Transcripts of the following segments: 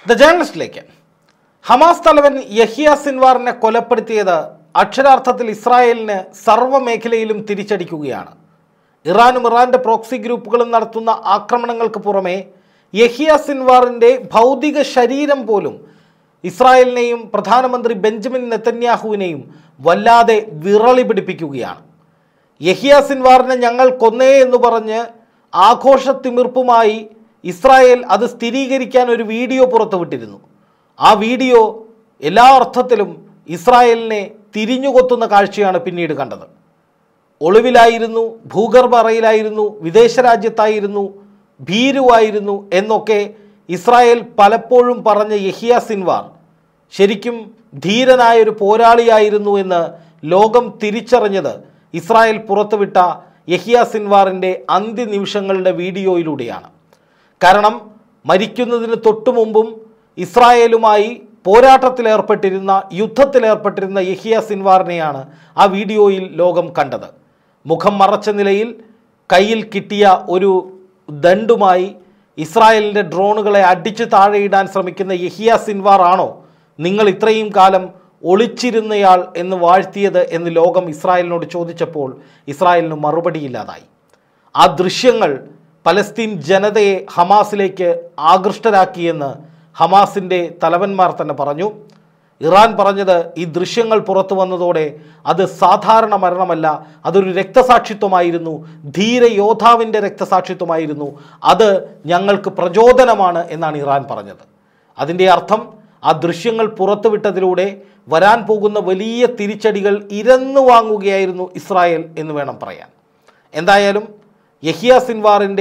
the ജേർണലിസ്റ്റിലേക്ക് Hamas തലവൻ യഹിയ സിൻവാറിനെ കൊലപ്പെടുത്തിയത് അക്ഷരാർത്ഥത്തിൽ ഇസ്രായേലിന് സർവ്വ മേഖലയിലും തിരിച്ചടിക്കുകയാണ് ഇറാനും ഇറാന്റെ പ്രോക്സി ഗ്രൂപ്പുകളും നടത്തുന്ന ആക്രമണങ്ങൾക്ക് പുറമെ യഹിയ സിൻവാറിൻ്റെ ഭൗതിക ശരീരം പോലും ഇസ്രായേലിനെയും പ്രധാനമന്ത്രി ബെഞ്ചമിൻ നെതന്യാഹുവിനെയും വല്ലാതെ വിറളി പിടിപ്പിക്കുകയാണ് യഹിയ സിൻവാറിനെ ഞങ്ങൾ കൊന്നേ എന്ന് പറഞ്ഞ് ആഘോഷത്തിമിർപ്പുമായി ഇസ്രായേൽ അത് സ്ഥിരീകരിക്കാൻ ഒരു വീഡിയോ പുറത്തുവിട്ടിരുന്നു ആ വീഡിയോ എല്ലാ അർത്ഥത്തിലും ഇസ്രായേലിനെ തിരിഞ്ഞുകൊത്തുന്ന കാഴ്ചയാണ് പിന്നീട് കണ്ടത് ഒളിവിലായിരുന്നു ഭൂഗർഭ അറയിലായിരുന്നു വിദേശ രാജ്യത്തായിരുന്നു ഭീരുവായിരുന്നു എന്നൊക്കെ ഇസ്രായേൽ പലപ്പോഴും പറഞ്ഞ യഹിയ സിൻവാർ ശരിക്കും ധീരനായൊരു പോരാളിയായിരുന്നു എന്ന് ലോകം തിരിച്ചറിഞ്ഞത് ഇസ്രായേൽ പുറത്തുവിട്ട യഹിയ സിൻവാറിൻ്റെ അന്ത്യനിമിഷങ്ങളുടെ വീഡിയോയിലൂടെയാണ് കാരണം മരിക്കുന്നതിന് തൊട്ടു മുമ്പും ഇസ്രായേലുമായി പോരാട്ടത്തിലേർപ്പെട്ടിരുന്ന യുദ്ധത്തിലേർപ്പെട്ടിരുന്ന യഹിയ സിൻവാറിനെയാണ് ആ വീഡിയോയിൽ ലോകം കണ്ടത് മുഖം മറച്ച നിലയിൽ കയ്യിൽ കിട്ടിയ ഒരു ദണ്ടുമായി ഇസ്രായേലിൻ്റെ ഡ്രോണുകളെ അടിച്ചു താഴെയിടാൻ ശ്രമിക്കുന്ന യഹിയ സിൻവാർ ആണോ നിങ്ങൾ ഇത്രയും കാലം ഒളിച്ചിരുന്നയാൾ എന്ന് വാഴ്ത്തിയത് എന്ന് ലോകം ഇസ്രായേലിനോട് ചോദിച്ചപ്പോൾ ഇസ്രായേലിന് മറുപടിയില്ലാതായി ആ ദൃശ്യങ്ങൾ പലസ്തീൻ ജനതയെ ഹമാസിലേക്ക് ആകൃഷ്ടരാക്കിയെന്ന് ഹമാസിൻ്റെ തലവന്മാർ തന്നെ പറഞ്ഞു ഇറാൻ പറഞ്ഞത് ഈ ദൃശ്യങ്ങൾ പുറത്തു വന്നതോടെ അത് സാധാരണ മരണമല്ല അതൊരു രക്തസാക്ഷിത്വമായിരുന്നു ധീര യോദ്ധാവിൻ്റെ രക്തസാക്ഷിത്വമായിരുന്നു അത് ഞങ്ങൾക്ക് പ്രചോദനമാണ് എന്നാണ് ഇറാൻ പറഞ്ഞത് അതിൻ്റെ അർത്ഥം ആ ദൃശ്യങ്ങൾ പുറത്തുവിട്ടതിലൂടെ വരാൻ പോകുന്ന വലിയ തിരിച്ചടികൾ ഇരന്നു വാങ്ങുകയായിരുന്നു ഇസ്രായേൽ എന്ന് വേണം പറയാൻ എന്തായാലും യഹിയ സിൻവാറിൻ്റെ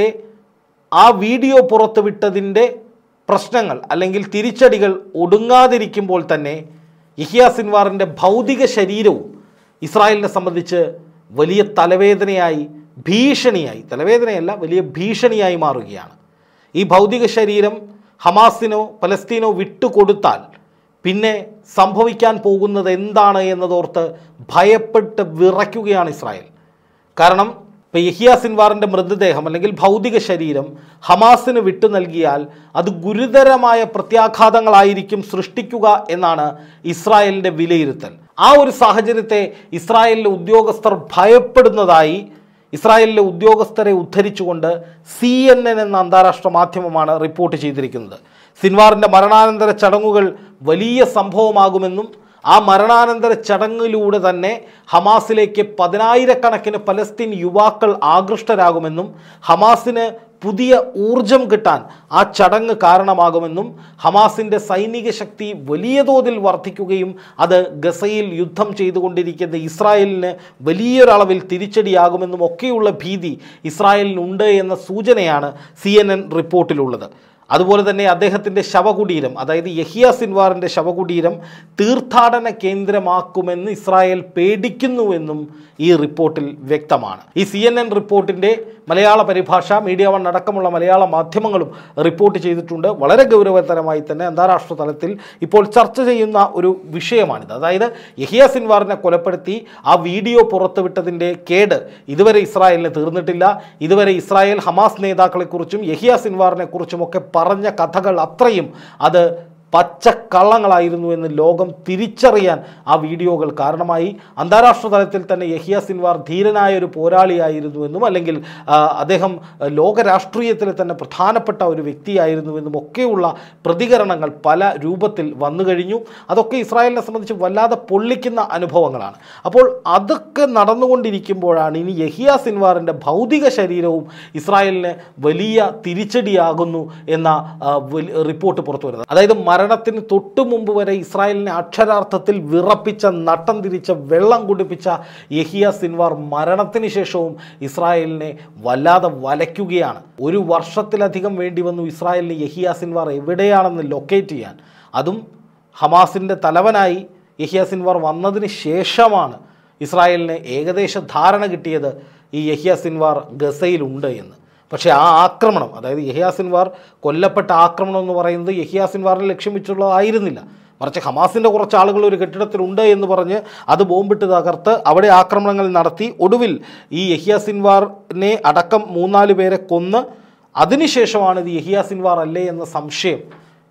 ആ വീഡിയോ പുറത്തുവിട്ടതിൻ്റെ പ്രശ്നങ്ങൾ അല്ലെങ്കിൽ തിരിച്ചടികൾ ഒടുങ്ങാതിരിക്കുമ്പോൾ തന്നെ യഹിയ സിൻവാറിൻ്റെ ഭൗതിക ശരീരവും ഇസ്രായേലിനെ സംബന്ധിച്ച് വലിയ തലവേദനയായി ഭീഷണിയായി തലവേദനയല്ല വലിയ ഭീഷണിയായി മാറുകയാണ് ഈ ഭൗതിക ശരീരം ഹമാസിനോ പലസ്തീനോ വിട്ടുകൊടുത്താൽ പിന്നെ സംഭവിക്കാൻ പോകുന്നത് എന്താണ് എന്നതോർത്ത് ഭയപ്പെട്ട് വിറയ്ക്കുകയാണ് ഇസ്രായേൽ കാരണം ഇപ്പോൾ യഹിയ സിൻവാറിൻ്റെ മൃതദേഹം അല്ലെങ്കിൽ ഭൗതിക ശരീരം ഹമാസിന് വിട്ടു നൽകിയാൽ അത് ഗുരുതരമായ പ്രത്യാഘാതങ്ങളായിരിക്കും സൃഷ്ടിക്കുക എന്നാണ് ഇസ്രായേലിൻ്റെ വിലയിരുത്തൽ ആ ഒരു സാഹചര്യത്തെ ഇസ്രായേലിലെ ഉദ്യോഗസ്ഥർ ഭയപ്പെടുന്നതായി ഇസ്രായേലിലെ ഉദ്യോഗസ്ഥരെ ഉദ്ധരിച്ചുകൊണ്ട് സി എൻ എൻ എന്ന അന്താരാഷ്ട്ര മാധ്യമമാണ് റിപ്പോർട്ട് ചെയ്തിരിക്കുന്നത് സിൻവാറിൻ്റെ മരണാനന്തര ചടങ്ങുകൾ വലിയ സംഭവമാകുമെന്നും ആ മരണാനന്തര ചടങ്ങിലൂടെ തന്നെ ഹമാസിലേക്ക് പതിനായിരക്കണക്കിന് പലസ്തീൻ യുവാക്കൾ ആകൃഷ്ടരാകുമെന്നും ഹമാസിന് പുതിയ ഊർജം കിട്ടാൻ ആ ചടങ്ങ് കാരണമാകുമെന്നും ഹമാസിൻ്റെ സൈനിക ശക്തി വലിയ തോതിൽ വർദ്ധിക്കുകയും അത് ഗസയിൽ യുദ്ധം ചെയ്തുകൊണ്ടിരിക്കുന്ന ഇസ്രായേലിന് വലിയൊരളവിൽ തിരിച്ചടിയാകുമെന്നും ഒക്കെയുള്ള ഭീതി ഇസ്രായേലിനുണ്ട് എന്ന സൂചനയാണ് സി എൻ എൻ റിപ്പോർട്ടിലുള്ളത് അതുപോലെ തന്നെ അദ്ദേഹത്തിൻ്റെ ശവകുടീരം അതായത് യഹിയ സിൻവാറിൻ്റെ ശവകുടീരം തീർത്ഥാടന കേന്ദ്രമാക്കുമെന്ന് ഇസ്രായേൽ പേടിക്കുന്നുവെന്നും ഈ റിപ്പോർട്ടിൽ വ്യക്തമാണ് ഈ സി എൻ എൻ റിപ്പോർട്ടിൻ്റെ മലയാള പരിഭാഷ മീഡിയ വൺ അടക്കമുള്ള മലയാള മാധ്യമങ്ങളും റിപ്പോർട്ട് ചെയ്തിട്ടുണ്ട് വളരെ ഗൗരവതരമായി തന്നെ അന്താരാഷ്ട്ര തലത്തിൽ ഇപ്പോൾ ചർച്ച ചെയ്യുന്ന ഒരു വിഷയമാണിത് അതായത് യഹിയ സിൻവാറിനെ കൊലപ്പെടുത്തി ആ വീഡിയോ പുറത്തുവിട്ടതിൻ്റെ കേട് ഇതുവരെ ഇസ്രായേലിന് തീർന്നിട്ടില്ല ഇതുവരെ ഇസ്രായേൽ ഹമാസ് നേതാക്കളെക്കുറിച്ചും യഹിയ സിൻവാറിനെ കുറിച്ചുമൊക്കെ പറഞ്ഞ കഥകൾ അത്രയും അത് പച്ചക്കള്ളങ്ങളായിരുന്നു എന്ന് ലോകം തിരിച്ചറിയാൻ ആ വീഡിയോകൾ കാരണമായി അന്താരാഷ്ട്ര തലത്തിൽ തന്നെ യഹിയ സിൻവാർ ധീരനായ ഒരു പോരാളിയായിരുന്നു എന്നും അല്ലെങ്കിൽ ആ, അദ്ദേഹം ലോക രാഷ്ട്രീയത്തിലെ തന്നെ പ്രധാനപ്പെട്ട ഒരു വ്യക്തിയായിരുന്നു എന്നും ഒക്കെയുള്ള പ്രതികരണങ്ങൾ പല രൂപത്തിൽ വന്നു കഴിഞ്ഞു അതൊക്കെ ഇസ്രായേലിനെ സംബന്ധിച്ച് വല്ലാതെ പൊള്ളിക്കുന്ന അനുഭവങ്ങളാണ് അപ്പോൾ അതൊക്കെ നടന്നുകൊണ്ടിരിക്കുമ്പോഴാണ് ഇനി യഹിയ സിൻവാറിൻ്റെ ഭൗതിക ശരീരവും ഇസ്രായേലിന് വലിയ തിരിച്ചടിയാകുന്നു എന്ന ആ, വലി- റിപ്പോർട്ട് പുറത്തു വരുന്നത് അതായത് മരണത്തിന് തൊട്ടു മുമ്പ് വരെ ഇസ്രായേലിനെ അക്ഷരാർത്ഥത്തിൽ വിറപ്പിച്ച നട്ടം തിരിച്ച വെള്ളം കുടിപ്പിച്ച യഹിയ സിൻവാർ മരണത്തിന് ശേഷവും ഇസ്രായേലിനെ വല്ലാതെ വലയ്ക്കുകയാണ് ഒരു വർഷത്തിലധികം വേണ്ടി വന്നു ഇസ്രായേലിന് യഹിയ സിൻവാർ എവിടെയാണെന്ന് ലൊക്കേറ്റ് ചെയ്യാൻ അതും ഹമാസിൻ്റെ തലവനായി യഹിയ സിൻവാർ വന്നതിന് ശേഷമാണ് ഇസ്രായേലിന് ഏകദേശ ധാരണ കിട്ടിയത് ഈ യഹിയ സിൻവാർ ഗസയിലുണ്ട് എന്ന് പക്ഷേ ആ ആക്രമണം അതായത് യഹിയ സിൻവാർ കൊല്ലപ്പെട്ട ആക്രമണം എന്ന് പറയുന്നത് യഹിയ സിൻവാറിനെ ലക്ഷ്യം വെച്ചുള്ളതായിരുന്നില്ല മറിച്ച് ഹമാസിൻ്റെ കുറച്ച് ആളുകൾ ഒരു കെട്ടിടത്തിലുണ്ട് എന്ന് പറഞ്ഞ് അത് ബോംബിട്ട് തകർത്ത് അവിടെ ആക്രമണങ്ങൾ നടത്തി ഒടുവിൽ ഈ യഹിയ സിൻവാറിനെ അടക്കം മൂന്നാല് പേരെ കൊന്ന് അതിനുശേഷമാണ് ഇത് യഹിയ സിൻവാർ അല്ലേ എന്ന സംശയം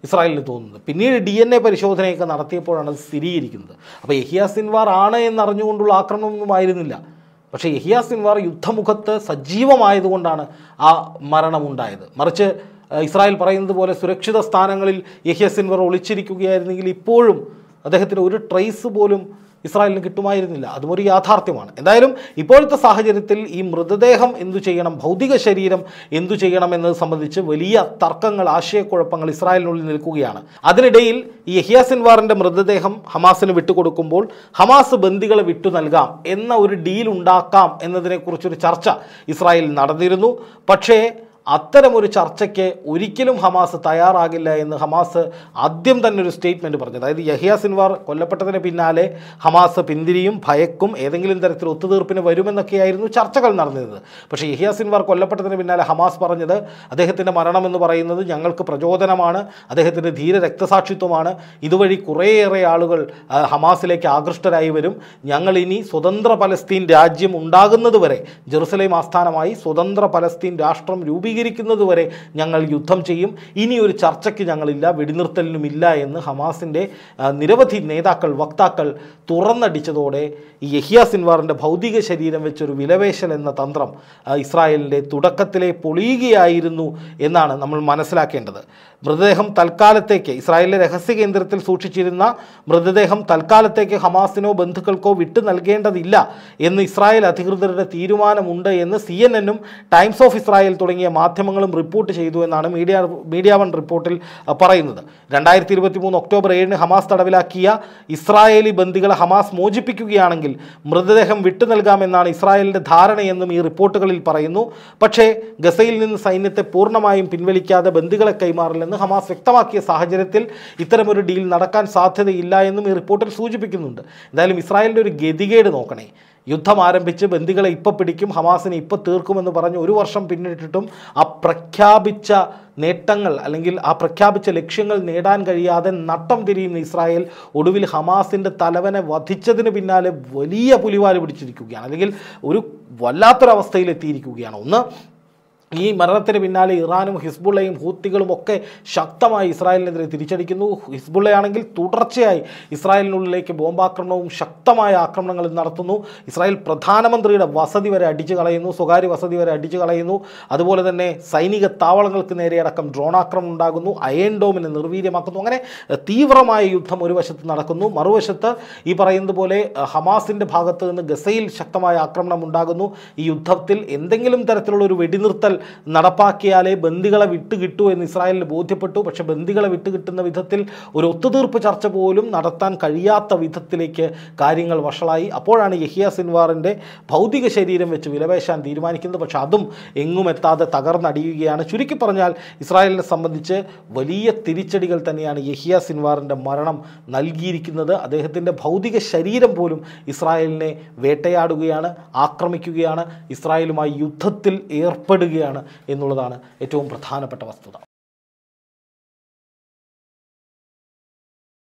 ഇസ്രായേലിന് തോന്നുന്നത് പിന്നീട് ഡി എൻ എ പരിശോധനയൊക്കെ നടത്തിയപ്പോഴാണ് അത് സ്ഥിരീകരിക്കുന്നത് അപ്പോൾ യഹിയ സിൻവാർ ആണ് എന്നറിഞ്ഞുകൊണ്ടുള്ള ആക്രമണമൊന്നും ആയിരുന്നില്ല പക്ഷേ യഹിയ സിൻവാർ യുദ്ധമുഖത്ത് സജീവമായതുകൊണ്ടാണ് ആ മരണമുണ്ടായത് മറിച്ച് ഏഹ്, ഇസ്രായേൽ പറയുന്നത് പോലെ സുരക്ഷിത സ്ഥാനങ്ങളിൽ യഹിയ സിൻവർ ഒളിച്ചിരിക്കുകയായിരുന്നെങ്കിൽ ഇപ്പോഴും അദ്ദേഹത്തിന് ഒരു ട്രേസ് പോലും ഇസ്രായേലിന് കിട്ടുമായിരുന്നില്ല അതും ഒരു യാഥാർത്ഥ്യമാണ് എന്തായാലും ഇപ്പോഴത്തെ സാഹചര്യത്തിൽ ഈ മൃതദേഹം എന്തു ചെയ്യണം ഭൗതിക ശരീരം എന്തു ചെയ്യണം എന്നത് സംബന്ധിച്ച് വലിയ തർക്കങ്ങൾ ആശയക്കുഴപ്പങ്ങൾ ഇസ്രായേലിനുള്ളിൽ നിൽക്കുകയാണ് അതിനിടയിൽ ഈ യഹിയ സിൻവാറിൻ്റെ മൃതദേഹം ഹമാസിന് വിട്ടുകൊടുക്കുമ്പോൾ ഹമാസ് ബന്ദികളെ വിട്ടു നൽകാം എന്ന ഒരു ഡീൽ ഉണ്ടാക്കാം എന്നതിനെക്കുറിച്ചൊരു ചർച്ച ഇസ്രായേൽ നടന്നിരുന്നു പക്ഷേ അത്തരമൊരു ചർച്ചയ്ക്ക് ഒരിക്കലും ഹമാസ് തയ്യാറാകില്ല എന്ന് ഹമാസ് ആദ്യം തന്നെ ഒരു സ്റ്റേറ്റ്മെൻറ്റ് പറഞ്ഞു അതായത് യഹിയ സിൻവാർ കൊല്ലപ്പെട്ടതിന് പിന്നാലെ ഹമാസ് പിന്തിരിയും ഭയക്കും ഏതെങ്കിലും തരത്തിൽ ഒത്തുതീർപ്പിന് വരുമെന്നൊക്കെയായിരുന്നു ചർച്ചകൾ നടന്നിരുന്നത് പക്ഷേ യഹിയ സിൻവാർ കൊല്ലപ്പെട്ടതിന് പിന്നാലെ ഹമാസ് പറഞ്ഞത് അദ്ദേഹത്തിൻ്റെ മരണമെന്ന് പറയുന്നത് ഞങ്ങൾക്ക് പ്രചോദനമാണ് അദ്ദേഹത്തിൻ്റെ ധീര രക്തസാക്ഷിത്വമാണ് ഇതുവഴി കുറേയേറെ ആളുകൾ ആ, ഹമാസിലേക്ക് ആകൃഷ്ടരായി വരും ഞങ്ങൾ ഇനി സ്വതന്ത്ര പലസ്തീൻ രാജ്യം ഉണ്ടാകുന്നത് വരെ ജെറുസലേം ആസ്ഥാനമായി സ്വതന്ത്ര പലസ്തീൻ രാഷ്ട്രം രൂപീകരിക്കുന്നത് വരെ ഞങ്ങൾ യുദ്ധം ചെയ്യും ഇനി ഒരു ചർച്ചയ്ക്ക് ഞങ്ങളില്ല വെടിനിർത്തലിനുമില്ല എന്ന് ഹമാസിൻ്റെ ആ, നിരവധി നേതാക്കൾ വക്താക്കൾ തുറന്നടിച്ചതോടെ ഈ യഹിയ സിൻവാറിൻ്റെ ഭൗതിക ശരീരം വെച്ചൊരു വിലവേശൽ എന്ന തന്ത്രം ആ, ഇസ്രായേലിൻ്റെ തുടക്കത്തിലെ പൊളിയുകയായിരുന്നു എന്നാണ് നമ്മൾ മനസ്സിലാക്കേണ്ടത് മൃതദേഹം തൽക്കാലത്തേക്ക് ഇസ്രായേലിലെ രഹസ്യ കേന്ദ്രത്തിൽ സൂക്ഷിച്ചിരുന്ന മൃതദേഹം തൽക്കാലത്തേക്ക് ഹമാസിനോ ബന്ധുക്കൾക്കോ വിട്ടു നൽകേണ്ടതില്ല എന്ന് ഇസ്രായേൽ അധികൃതരുടെ തീരുമാനമുണ്ട് എന്ന് സി എൻ എന്നും ടൈംസ് ഓഫ് ഇസ്രായേൽ തുടങ്ങിയ മാധ്യമങ്ങളും റിപ്പോർട്ട് ചെയ്തു എന്നാണ് മീഡിയ മീഡിയ വൺ റിപ്പോർട്ടിൽ അ, പറയുന്നത് രണ്ടായിരത്തി ഇരുപത്തി മൂന്ന് ഒക്ടോബർ ഏഴിന് ഹമാസ് തടവിലാക്കിയ ഇസ്രായേലി ബന്ദികളെ ഹമാസ് മോചിപ്പിക്കുകയാണെങ്കിൽ മൃതദേഹം വിട്ടു നൽകാമെന്നാണ് ഇസ്രായേലിൻ്റെ ധാരണയെന്നും ഈ റിപ്പോർട്ടുകളിൽ പറയുന്നു പക്ഷേ ഗസയിൽ നിന്ന് സൈന്യത്തെ പൂർണ്ണമായും പിൻവലിക്കാതെ ബന്ദികളെ കൈമാറില്ലെന്ന് ഹമാസ് വ്യക്തമാക്കിയ സാഹചര്യത്തിൽ ഇത്തരമൊരു ഡീൽ നടക്കാൻ സാധ്യതയില്ല എന്നും ഈ റിപ്പോർട്ടിൽ സൂചിപ്പിക്കുന്നുണ്ട് എന്തായാലും ഇസ്രായേലിൻ്റെ ഒരു ഗതികേട് നോക്കണേ യുദ്ധം ആരംഭിച്ച് ബന്ദികളെ ഇപ്പം പിടിക്കും ഹമാസിനെ ഇപ്പം തീർക്കുമെന്ന് പറഞ്ഞ് ഒരു വർഷം പിന്നിട്ടിട്ടും ആ പ്രഖ്യാപിച്ച നേട്ടങ്ങൾ അല്ലെങ്കിൽ ആ പ്രഖ്യാപിച്ച ലക്ഷ്യങ്ങൾ നേടാൻ കഴിയാതെ നട്ടം തിരിയുന്ന ഇസ്രായേൽ ഒടുവിൽ ഹമാസിൻ്റെ തലവനെ വധിച്ചതിന് പിന്നാലെ വലിയ പുലിവാല് പിടിച്ചിരിക്കുകയാണ് അല്ലെങ്കിൽ ഒരു വല്ലാത്തൊരവസ്ഥയിൽ എത്തിയിരിക്കുകയാണ് ഒന്ന് ഈ മരണത്തിന് പിന്നാലെ ഇറാനും ഹിസ്ബുള്ളയും ഹൂത്തികളും ഒക്കെ ശക്തമായി ഇസ്രായേലിനെതിരെ തിരിച്ചടിക്കുന്നു ഹിസ്ബുള്ളയാണെങ്കിൽ തുടർച്ചയായി ഇസ്രായേലിനുള്ളിലേക്ക് ബോംബാക്രമണവും ശക്തമായ ആക്രമണങ്ങളും നടത്തുന്നു ഇസ്രായേൽ പ്രധാനമന്ത്രിയുടെ വസതി വരെ അടിച്ചു കളയുന്നു സ്വകാര്യ വസതി വരെ അടിച്ചു കളയുന്നു അതുപോലെ തന്നെ സൈനിക താവളങ്ങൾക്ക് നേരെയടക്കം ഡ്രോൺ ആക്രമണം ഉണ്ടാകുന്നു അയൺ ഡോമിനെ നിർവീര്യമാക്കുന്നു അങ്ങനെ എഹ്, തീവ്രമായ യുദ്ധം ഒരു വശത്ത് നടക്കുന്നു മറുവശത്ത് ഈ പറയുന്നത് പോലെ എഹ്, ഹമാസിൻ്റെ ഭാഗത്ത് നിന്ന് ഗസയിൽ ശക്തമായ ആക്രമണം ഉണ്ടാകുന്നു ഈ യുദ്ധത്തിൽ എന്തെങ്കിലും തരത്തിലുള്ള ഒരു വെടിനിർത്തൽ നടപ്പാക്കിയാലേ ബന്ദികളെ വിട്ടുകിട്ടൂ എന്ന് ഇസ്രായേലിന് ബോധ്യപ്പെട്ടു പക്ഷെ ബന്ദികളെ വിട്ടുകിട്ടുന്ന വിധത്തിൽ ഒരു ഒത്തുതീർപ്പ് ചർച്ച പോലും നടത്താൻ കഴിയാത്ത വിധത്തിലേക്ക് കാര്യങ്ങൾ വഷളായി അപ്പോഴാണ് യഹിയ സിൻവാറിൻ്റെ ഭൗതിക ശരീരം വെച്ച് വിലപേശാൻ തീരുമാനിക്കുന്നത് പക്ഷെ അതും എങ്ങും എത്താതെ തകർന്നടിയുകയാണ് ചുരുക്കി പറഞ്ഞാൽ ഇസ്രായേലിനെ സംബന്ധിച്ച് വലിയ തിരിച്ചടികൾ തന്നെയാണ് യഹിയ സിൻവാറിൻ്റെ മരണം നൽകിയിരിക്കുന്നത് അദ്ദേഹത്തിൻ്റെ ഭൗതിക ശരീരം പോലും ഇസ്രായേലിനെ വേട്ടയാടുകയാണ് ആക്രമിക്കുകയാണ് ഇസ്രായേലുമായി യുദ്ധത്തിൽ ഏർപ്പെടുകയാണ് എന്നുള്ളതാണ് ഏറ്റവും പ്രധാനപ്പെട്ട വസ്തുത